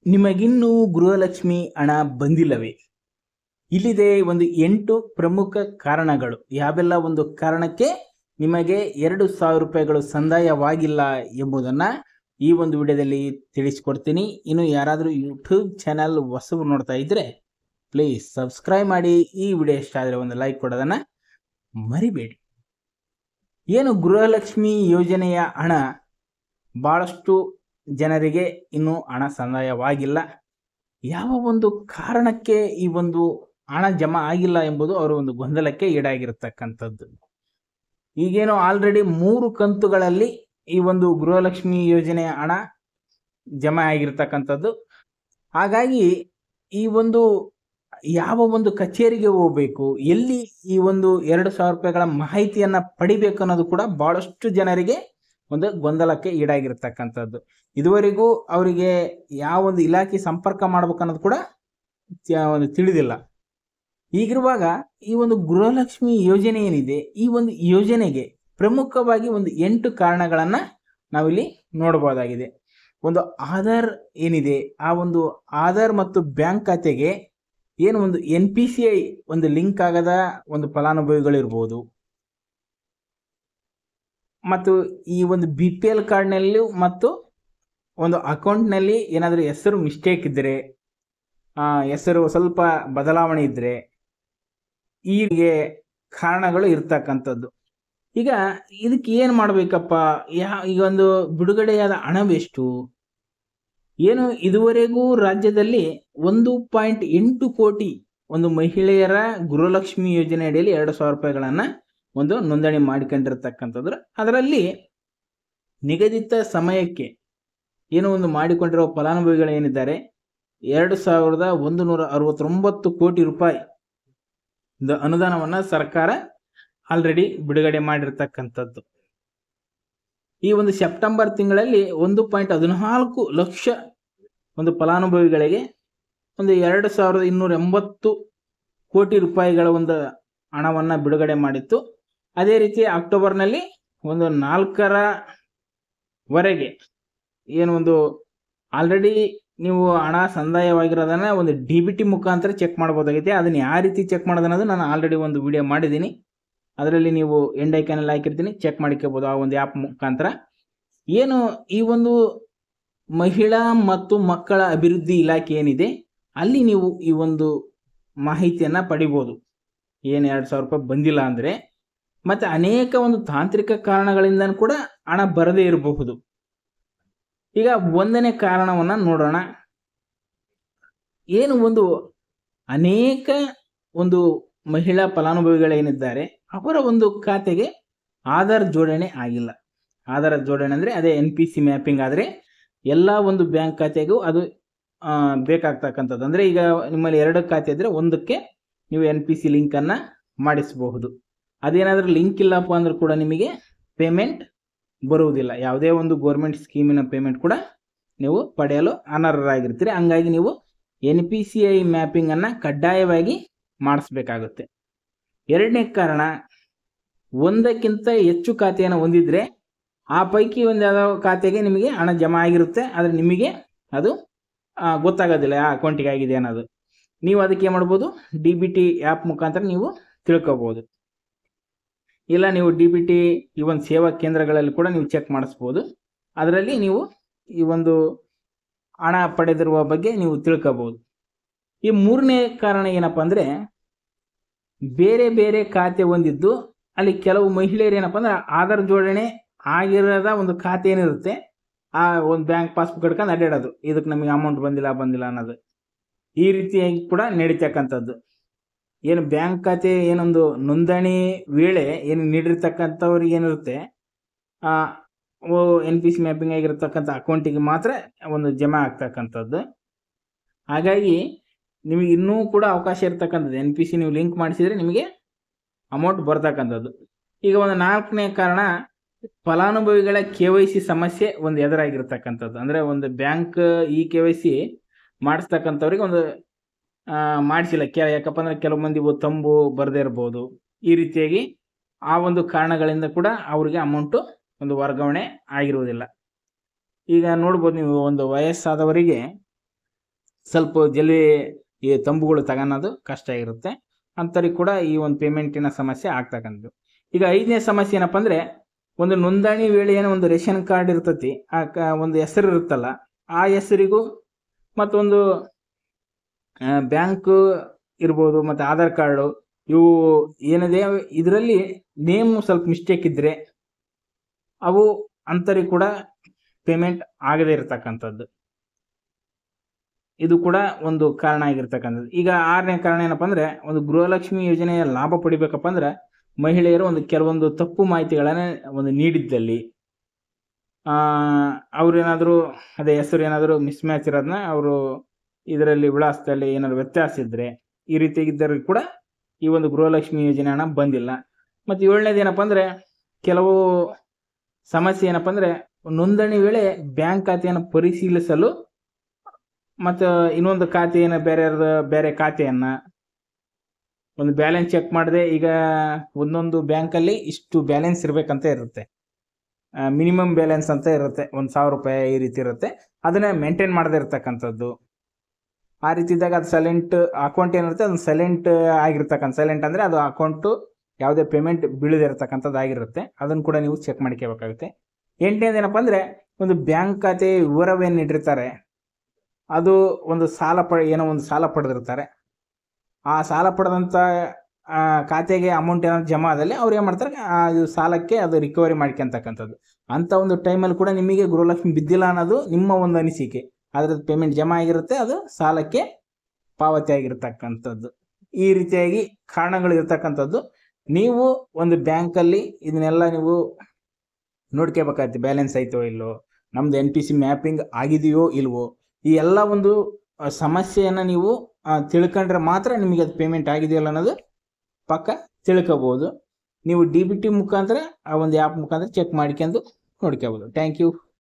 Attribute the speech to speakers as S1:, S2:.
S1: ನಿಮಗಿನ್ನೂ ಗೃಹಲಕ್ಷ್ಮಿ ಹಣ ಬಂದಿಲ್ಲವೇ ಇಲ್ಲಿದೆ ಒಂದು ಎಂಟು ಪ್ರಮುಖ ಕಾರಣಗಳು ಯಾವೆಲ್ಲ ಒಂದು ಕಾರಣಕ್ಕೆ ನಿಮಗೆ ಎರಡು ಸಾವಿರ ರೂಪಾಯಿಗಳು ಸಂದಾಯವಾಗಿಲ್ಲ ಎಂಬುದನ್ನು ಈ ಒಂದು ವಿಡಿಯೋದಲ್ಲಿ ತಿಳಿಸ್ಕೊಡ್ತೀನಿ ಇನ್ನು ಯಾರಾದರೂ ಯೂಟ್ಯೂಬ್ ಚಾನಲ್ ಹೊಸಬರು ನೋಡ್ತಾ ಇದ್ದರೆ ಪ್ಲೀಸ್ ಸಬ್ಸ್ಕ್ರೈಬ್ ಮಾಡಿ ಈ ವಿಡಿಯೋ ಇಷ್ಟ ಆದರೆ ಒಂದು ಲೈಕ್ ಕೊಡೋದನ್ನು ಮರಿಬೇಡಿ ಏನು ಗೃಹಲಕ್ಷ್ಮಿ ಯೋಜನೆಯ ಹಣ ಭಾಳಷ್ಟು ಜನರಿಗೆ ಇನ್ನೂ ಹಣ ಸಂದಾಯವಾಗಿಲ್ಲ ಯಾವ ಒಂದು ಕಾರಣಕ್ಕೆ ಈ ಒಂದು ಹಣ ಜಮಾ ಆಗಿಲ್ಲ ಎಂಬುದು ಅವರ ಒಂದು ಗೊಂದಲಕ್ಕೆ ಈಡಾಗಿರತಕ್ಕಂಥದ್ದು ಈಗೇನು ಆಲ್ರೆಡಿ ಮೂರು ಕಂತುಗಳಲ್ಲಿ ಈ ಒಂದು ಗೃಹಲಕ್ಷ್ಮಿ ಯೋಜನೆಯ ಹಣ ಜಮಾ ಆಗಿರ್ತಕ್ಕಂಥದ್ದು ಹಾಗಾಗಿ ಈ ಒಂದು ಯಾವ ಒಂದು ಕಚೇರಿಗೆ ಹೋಗಬೇಕು ಎಲ್ಲಿ ಈ ಒಂದು ಎರಡು ಸಾವಿರ ರೂಪಾಯಿಗಳ ಮಾಹಿತಿಯನ್ನ ಪಡಿಬೇಕು ಅನ್ನೋದು ಕೂಡ ಬಹಳಷ್ಟು ಜನರಿಗೆ ಒಂದು ಗೊಂದಲಕ್ಕೆ ಈಡಾಗಿರ್ತಕ್ಕಂಥದ್ದು ಇದುವರೆಗೂ ಅವರಿಗೆ ಯಾವ ಒಂದು ಇಲಾಖೆ ಸಂಪರ್ಕ ಮಾಡ್ಬೇಕು ಅನ್ನೋದು ಕೂಡ ತ್ಯ- ಒಂದು ತಿಳಿದಿಲ್ಲ ಹೀಗಿರುವಾಗ ಈ ಒಂದು ಗೃಹಲಕ್ಷ್ಮಿ ಯೋಜನೆ ಏನಿದೆ ಈ ಒಂದು ಯೋಜನೆಗೆ ಪ್ರಮುಖವಾಗಿ ಒಂದು ಎಂಟು ಕಾರಣಗಳನ್ನ ನಾವಿಲ್ಲಿ ನೋಡಬಹುದಾಗಿದೆ ಒಂದು ಆಧಾರ್ ಏನಿದೆ ಆ ಒಂದು ಆಧಾರ್ ಮತ್ತು ಬ್ಯಾಂಕ್ ಖಾತೆಗೆ ಏನು ಒಂದು ಎನ್ ಪಿ ಸಿ ಐ ಒಂದು ಲಿಂಕ್ ಆಗದ ಒಂದು ಫಲಾನುಭವಿಗಳಿರ್ಬೋದು ಮತ್ತು ಈ ಒಂದು ಬಿ ಪಿ ಎಲ್ ಕಾರ್ಡ್ನಲ್ಲೂ ಮತ್ತು ಒಂದು ಅಕೌಂಟ್ನಲ್ಲಿ ಏನಾದರೂ ಹೆಸರು ಮಿಸ್ಟೇಕ್ ಇದ್ದರೆ ಆ, ಹೆಸರು ಸ್ವಲ್ಪ ಬದಲಾವಣೆ ಇದ್ದರೆ ಹೀಗೆ ಕಾರಣಗಳು ಇರ್ತಕ್ಕಂಥದ್ದು ಈಗ ಇದಕ್ಕೆ ಏನು ಮಾಡಬೇಕಪ್ಪ ಯಾ ಈಗ ಒಂದು ಬಿಡುಗಡೆಯಾದ ಹಣವೆಷ್ಟು ಏನು ಇದುವರೆಗೂ ರಾಜ್ಯದಲ್ಲಿ ಒಂದು ಪಾಯಿಂಟ್ ಎಂಟು ಕೋಟಿ ಒಂದು ಮಹಿಳೆಯರ ಗೃಹಲಕ್ಷ್ಮಿ ಯೋಜನೆ ಅಡಿಯಲ್ಲಿ ಎರಡು ಸಾವಿರ ರೂಪಾಯಿಗಳನ್ನು ಒಂದು ನೋಂದಣಿ ಮಾಡಿಕೊಂಡಿರ್ತಕ್ಕಂಥದ್ದು ಅದರಲ್ಲಿ ನಿಗದಿತ ಸಮಯಕ್ಕೆ ಏನು ಒಂದು ಮಾಡಿಕೊಂಡಿರೋ ಫಲಾನುಭವಿಗಳು ಏನಿದ್ದಾರೆ ಎರಡು ಸಾವಿರದ ಒಂದು ನೂರ ಅರವತ್ತೊಂಬತ್ತು ಕೋಟಿ ರೂಪಾಯಿ ಒಂದು ಅನುದಾನವನ್ನು ಸರ್ಕಾರ ಆಲ್ರೆಡಿ ಬಿಡುಗಡೆ ಮಾಡಿರ್ತಕ್ಕಂಥದ್ದು ಈ ಒಂದು ಸೆಪ್ಟೆಂಬರ್ ತಿಂಗಳಲ್ಲಿ ಒಂದು ಪಾಯಿಂಟ್ ಹದಿನಾಲ್ಕು ಲಕ್ಷ ಒಂದು ಫಲಾನುಭವಿಗಳಿಗೆ ಒಂದು ಎರಡು ಸಾವಿರದ ಇನ್ನೂರ ಎಂಬತ್ತು ಕೋಟಿ ರೂಪಾಯಿಗಳ ಒಂದು ಹಣವನ್ನು ಬಿಡುಗಡೆ ಮಾಡಿತ್ತು ಅದೇ ರೀತಿ ಅಕ್ಟೋಬರ್ನಲ್ಲಿ ಒಂದು ನಾಲ್ಕರ ವರೆಗೆ ಏನು ಒಂದು ಆಲ್ರೆಡಿ ನೀವು ಹಣ ಸಂದಾಯವಾಗಿರೋದನ್ನ ಒಂದು ಡಿ ಬಿ ಟಿ ಮುಖಾಂತರ ಚೆಕ್ ಮಾಡ್ಬೋದಾಗಿದೆ ಅದನ್ನು ಯಾವ ರೀತಿ ಚೆಕ್ ಮಾಡೋದನ್ನೋದು ನಾನು ಆಲ್ರೆಡಿ ಒಂದು ವಿಡಿಯೋ ಮಾಡಿದ್ದೀನಿ ಅದರಲ್ಲಿ ನೀವು ಎಂಡ್ ಐಕಾನಲ್ಲಿ ಹಾಕಿರ್ತೀನಿ ಚೆಕ್ ಮಾಡ್ಕೋಬೋದು ಆ ಒಂದು ಆ್ಯಪ್ ಮುಖಾಂತರ ಏನು ಈ ಒಂದು ಮಹಿಳಾ ಮತ್ತು ಮಕ್ಕಳ ಅಭಿವೃದ್ಧಿ ಇಲಾಖೆ ಏನಿದೆ ಅಲ್ಲಿ ನೀವು ಈ ಒಂದು ಮಾಹಿತಿಯನ್ನು ಪಡಿಬೋದು ಏನು ಎರಡು ಸಾವಿರ ರೂಪಾಯಿ ಬಂದಿಲ್ಲ ಅಂದರೆ ಮತ್ತು ಅನೇಕ ಒಂದು ತಾಂತ್ರಿಕ ಕಾರಣಗಳಿಂದ ಕೂಡ ಹಣ ಬರದೇ ಇರಬಹುದು ಈಗ ಒಂದನೇ ಕಾರಣವನ್ನು ನೋಡೋಣ ಏನು ಒಂದು ಅನೇಕ ಒಂದು ಮಹಿಳಾ ಫಲಾನುಭವಿಗಳೇನಿದ್ದಾರೆ ಅವರ ಒಂದು ಖಾತೆಗೆ ಆಧಾರ್ ಜೋಡಣೆ ಆಗಿಲ್ಲ ಆಧಾರ್ ಜೋಡಣೆ ಅಂದರೆ ಅದೇ ಎನ್ ಪಿ ಸಿ ಮ್ಯಾಪಿಂಗ್ ಆದರೆ ಎಲ್ಲ ಒಂದು ಬ್ಯಾಂಕ್ ಖಾತೆಗೂ ಅದು ಆ, ಬೇಕಾಗ್ತಕ್ಕಂಥದ್ದು ಅಂದರೆ ಈಗ ನಿಮ್ಮಲ್ಲಿ ಎರಡು ಖಾತೆ ಇದ್ದರೆ ಒಂದಕ್ಕೆ ನೀವು ಎನ್ ಪಿ ಸಿ ಲಿಂಕನ್ನು ಮಾಡಿಸಬಹುದು ಅದೇನಾದರೂ ಲಿಂಕ್ ಇಲ್ಲಪ್ಪ ಅಂದ್ರೂ ಕೂಡ ನಿಮಗೆ ಪೇಮೆಂಟ್ ಬರುವುದಿಲ್ಲ ಯಾವುದೇ ಒಂದು ಗೋರ್ಮೆಂಟ್ ಸ್ಕೀಮಿನ ಪೇಮೆಂಟ್ ಕೂಡ ನೀವು ಪಡೆಯಲು ಅನರ್ಹರಾಗಿರ್ತೀರಿ ಹಂಗಾಗಿ ನೀವು ಎನ್ ಪಿ ಸಿ ಐ ಮ್ಯಾಪಿಂಗನ್ನು ಕಡ್ಡಾಯವಾಗಿ ಮಾಡಿಸ್ಬೇಕಾಗುತ್ತೆ ಎರಡನೇ ಕಾರಣ ಒಂದಕ್ಕಿಂತ ಹೆಚ್ಚು ಖಾತೆಯನ್ನು ಹೊಂದಿದ್ರೆ ಆ ಪೈಕಿ ಒಂದು ಯಾವುದೋ ಖಾತೆಗೆ ನಿಮಗೆ ಹಣ ಜಮಾ ಆಗಿರುತ್ತೆ ಆದರೆ ನಿಮಗೆ ಅದು ಆ, ಗೊತ್ತಾಗೋದಿಲ್ಲ ಆ ಅಕೌಂಟಿಗೆ ಆಗಿದೆ ಅನ್ನೋದು ನೀವು ಅದಕ್ಕೆ ಏನು ಮಾಡ್ಬೋದು ಡಿ ಬಿ ಟಿ ಆ್ಯಪ್ ಮುಖಾಂತರ ನೀವು ತಿಳ್ಕೊಬೋದು ಇಲ್ಲ ನೀವು ಡಿ ಬಿ ಟಿ ಈ ಒಂದು ಸೇವಾ ಕೇಂದ್ರಗಳಲ್ಲಿ ಕೂಡ ನೀವು ಚೆಕ್ ಮಾಡಿಸ್ಬೋದು ಅದರಲ್ಲಿ ನೀವು ಈ ಒಂದು ಹಣ ಪಡೆದಿರುವ ಬಗ್ಗೆ ನೀವು ತಿಳ್ಕೊಬೋದು ಈ ಮೂರನೇ ಕಾರಣ ಏನಪ್ಪ ಅಂದರೆ ಬೇರೆ ಬೇರೆ ಖಾತೆ ಹೊಂದಿದ್ದು ಅಲ್ಲಿ ಕೆಲವು ಮಹಿಳೆಯರು ಏನಪ್ಪ ಅಂದ್ರೆ ಆಧಾರ್ ಜೋಡಣೆ ಆಗಿರದ ಒಂದು ಖಾತೆ ಏನಿರುತ್ತೆ ಆ ಒಂದು ಬ್ಯಾಂಕ್ ಪಾಸ್ಬುಕ್ ಹಿಡ್ಕೊಂಡು ಅಡ್ಡಾಡೋದು ಇದಕ್ಕೆ ನಮಗೆ ಅಮೌಂಟ್ ಬಂದಿಲ್ಲ ಬಂದಿಲ್ಲ ಅನ್ನೋದು ಈ ರೀತಿಯಾಗಿ ಕೂಡ ನಡೀತಕ್ಕಂಥದ್ದು ಏನು ಬ್ಯಾಂಕ್ ಖಾತೆ ಏನೊಂದು ನೋಂದಣಿ ವೇಳೆ ಏನು ನೀಡಿರ್ತಕ್ಕಂಥವ್ರಿಗೆ ಏನಿರುತ್ತೆ ಎನ್ ಪಿ ಸಿ ಮ್ಯಾಪಿಂಗ್ ಆಗಿರ್ತಕ್ಕಂಥ ಅಕೌಂಟಿಗೆ ಮಾತ್ರ ಒಂದು ಜಮಾ ಆಗ್ತಕ್ಕಂಥದ್ದು ಹಾಗಾಗಿ ನಿಮಗೆ ಇನ್ನೂ ಕೂಡ ಅವಕಾಶ ಇರ್ತಕ್ಕಂಥದ್ದು ಎನ್ ಪಿ ಸಿ ನೀವು ಲಿಂಕ್ ಮಾಡಿಸಿದ್ರೆ ನಿಮಗೆ ಅಮೌಂಟ್ ಬರ್ತಕ್ಕಂಥದ್ದು ಈಗ ಒಂದು ನಾಲ್ಕನೇ ಕಾರಣ ಫಲಾನುಭವಿಗಳ ಕೆ ವೈ ಸಿ ಸಮಸ್ಯೆ ಒಂದು ಎದುರಾಗಿರ್ತಕ್ಕಂಥದ್ದು ಅಂದರೆ ಒಂದು ಬ್ಯಾಂಕ್ ಈ ಕೆ ವೈ ಸಿ ಮಾಡಿಸ್ತಕ್ಕಂಥವ್ರಿಗೆ ಒಂದು ಆ, ಮಾಡಿಸಿಲ್ಲ ಕೆ ಯಾಕಪ್ಪ ಅಂದರೆ ಕೆಲವು ಮಂದಿ ಒ- ತಂಬು ಬರದೇ ಇರ್ಬೋದು ಈ ರೀತಿಯಾಗಿ ಆ ಒಂದು ಕಾರಣಗಳಿಂದ ಕೂಡ ಅವರಿಗೆ ಅಮೌಂಟು ಒಂದು ವರ್ಗಾವಣೆ ಆಗಿರುವುದಿಲ್ಲ ಈಗ ನೋಡ್ಬೋದು ನೀವು ಒಂದು ವಯಸ್ಸಾದವರಿಗೆ ಸ್ವಲ್ಪ ಜಲ್ದಿ ಈ ತಂಬುಗಳು ತಗೊಳೋದು ಕಷ್ಟ ಇರುತ್ತೆ ಅಂಥವ್ರಿಗೆ ಕೂಡ ಈ ಒಂದು ಪೇಮೆಂಟಿನ ಸಮಸ್ಯೆ ಆಗ್ತಕ್ಕಂಥದ್ದು ಈಗ ಐದನೇ ಸಮಸ್ಯೆ ಏನಪ್ಪ ಅಂದರೆ ಒಂದು ನೋಂದಣಿ ವೇಳೆ ಏನೋ ಒಂದು ರೇಷನ್ ಕಾರ್ಡ್ ಇರ್ತೈತಿ ಆ ಕ ಒಂದು ಹೆಸರು ಇರುತ್ತಲ್ಲ ಆ ಹೆಸರಿಗೂ ಮತ್ತೊಂದು ಬ್ಯಾಂಕ್ ಇರ್ಬೋದು ಮತ್ತು ಆಧಾರ್ ಕಾರ್ಡು ಇವು ಏನಿದೆ ಇದರಲ್ಲಿ ನೇಮ್ ಸ್ವಲ್ಪ ಮಿಸ್ಟೇಕ್ ಇದ್ದರೆ ಅವು ಅಂಥವ್ರಿಗೆ ಕೂಡ ಪೇಮೆಂಟ್ ಆಗದೇ ಇರತಕ್ಕಂಥದ್ದು ಇದು ಕೂಡ ಒಂದು ಕಾರಣ ಆಗಿರ್ತಕ್ಕಂಥದ್ದು ಈಗ ಆರನೇ ಕಾರಣ ಏನಪ್ಪ ಅಂದರೆ ಒಂದು ಗೃಹಲಕ್ಷ್ಮಿ ಯೋಜನೆಯ ಲಾಭ ಪಡಿಬೇಕಪ್ಪ ಅಂದ್ರೆ ಮಹಿಳೆಯರು ಒಂದು ಕೆಲವೊಂದು ತಪ್ಪು ಮಾಹಿತಿಗಳನ್ನು ಒಂದು ನೀಡಿದ್ದಲ್ಲಿ ಅವ್ರೇನಾದರೂ ಅದೇ ಹೆಸರು ಏನಾದರೂ ಮಿಸ್ ಮ್ಯಾಚ್ ಇರೋದನ್ನ ಅವರು ಇದರಲ್ಲಿ ವಿಳಾಸದಲ್ಲಿ ಏನಾದ್ರು ವ್ಯತ್ಯಾಸ ಇದ್ದರೆ ಈ ರೀತಿ ಇದ್ದರೂ ಕೂಡ ಈ ಒಂದು ಗೃಹಲಕ್ಷ್ಮಿ ಯೋಜನೆ ಹಣ ಬಂದಿಲ್ಲ ಮತ್ತು ಏಳನೇದು ಏನಪ್ಪ ಅಂದರೆ ಕೆಲವು ಸಮಸ್ಯೆ ಏನಪ್ಪ ಅಂದರೆ ನೋಂದಣಿ ವೇಳೆ ಬ್ಯಾಂಕ್ ಖಾತೆಯನ್ನು ಪರಿಶೀಲಿಸಲು ಮತ್ತು ಇನ್ನೊಂದು ಖಾತೆಯನ್ನು ಬೇರೆ ಬೇರೆ ಖಾತೆಯನ್ನು ಒಂದು ಬ್ಯಾಲೆನ್ಸ್ ಚೆಕ್ ಮಾಡಿದೆ ಈಗ ಒಂದೊಂದು ಬ್ಯಾಂಕಲ್ಲಿ ಇಷ್ಟು ಬ್ಯಾಲೆನ್ಸ್ ಇರಬೇಕಂತ ಇರುತ್ತೆ ಮಿನಿಮಮ್ ಬ್ಯಾಲೆನ್ಸ್ ಅಂತ ಇರುತ್ತೆ ಒಂದು ಸಾವಿರ ರೂಪಾಯಿ ಈ ರೀತಿ ಇರುತ್ತೆ ಅದನ್ನ ಮೇಂಟೈನ್ ಮಾಡದೇ ಇರತಕ್ಕಂಥದ್ದು ಆ ರೀತಿ ಇದ್ದಾಗ ಅದು ಸೈಲೆಂಟ್ ಅಕೌಂಟ್ ಏನಿರುತ್ತೆ ಅದನ್ನು ಸೈಲೆಂಟ್ ಆಗಿರ್ತಕ್ಕಂಥ ಸೈಲೆಂಟ್ ಅಂದರೆ ಅದು ಅಕೌಂಟು ಯಾವುದೇ ಪೇಮೆಂಟ್ ಬೀಳದೇ ಇರತಕ್ಕಂಥದ್ದು ಆಗಿರುತ್ತೆ ಅದನ್ನು ಕೂಡ ನೀವು ಚೆಕ್ ಮಾಡ್ಕೋಬೇಕಾಗುತ್ತೆ ಎಂಟನೇದು ಏನಪ್ಪ ಅಂದರೆ ಒಂದು ಬ್ಯಾಂಕ್ ಖಾತೆ ವಿವರವೇನು ಇಟ್ಟಿರ್ತಾರೆ ಅದು ಒಂದು ಸಾಲ ಪ ಏನೋ ಒಂದು ಸಾಲ ಪಡೆದಿರ್ತಾರೆ ಆ ಸಾಲ ಪಡೆದಂಥ ಆ, ಖಾತೆಗೆ ಅಮೌಂಟ್ ಏನಾದ್ರು ಜಮಾ ಆದಲ್ಲಿ ಅವ್ರು ಏನು ಮಾಡ್ತಾರೆ ಆ ಇದು ಸಾಲಕ್ಕೆ ಅದು ರಿಕವರಿ ಮಾಡ್ಕೊಂತಕ್ಕಂಥದ್ದು ಅಂಥ ಒಂದು ಟೈಮಲ್ಲಿ ಕೂಡ ನಿಮಗೆ ಗೃಹಲಕ್ಷ್ಮಿ ಬಿದ್ದಿಲ್ಲ ಅನ್ನೋದು ನಿಮ್ಮ ಒಂದು ಅನಿಸಿಕೆ ಅದ್ರದ್ದು ಪೇಮೆಂಟ್ ಜಮಾ ಆಗಿರುತ್ತೆ ಅದು ಸಾಲಕ್ಕೆ ಪಾವತಿ ಆಗಿರ್ತಕ್ಕಂಥದ್ದು ಈ ರೀತಿಯಾಗಿ ಕಾರಣಗಳು ಇರ್ತಕ್ಕಂಥದ್ದು ನೀವು ಒಂದು ಬ್ಯಾಂಕಲ್ಲಿ ಇದನ್ನೆಲ್ಲ ನೀವು ನೋಡ್ಕೋಬೇಕಾಗತ್ತೆ ಬ್ಯಾಲೆನ್ಸ್ ಐತೋ ಇಲ್ಲೋ ನಮ್ದು ಎನ್ ಪಿ ಸಿ ಮ್ಯಾಪಿಂಗ್ ಆಗಿದೆಯೋ ಇಲ್ವೋ ಈ ಎಲ್ಲ ಒಂದು ಆ, ಸಮಸ್ಯೆಯನ್ನು ನೀವು ಆ, ತಿಳ್ಕೊಂಡ್ರೆ ಮಾತ್ರ ನಿಮಗೆ ಅದು ಪೇಮೆಂಟ್ ಆಗಿದೆಯಲ್ಲ ಅನ್ನೋದು ಪಕ್ಕ ತಿಳ್ಕೊಬೋದು ನೀವು ಡಿ ಬಿ ಟಿ ಮುಖಾಂತರ ಆ ಒಂದು ಆ್ಯಪ್ ಮುಖಾಂತರ ಚೆಕ್ ಮಾಡ್ಕೊಂಡು ನೋಡ್ಕೋಬೋದು ಥ್ಯಾಂಕ್ ಯು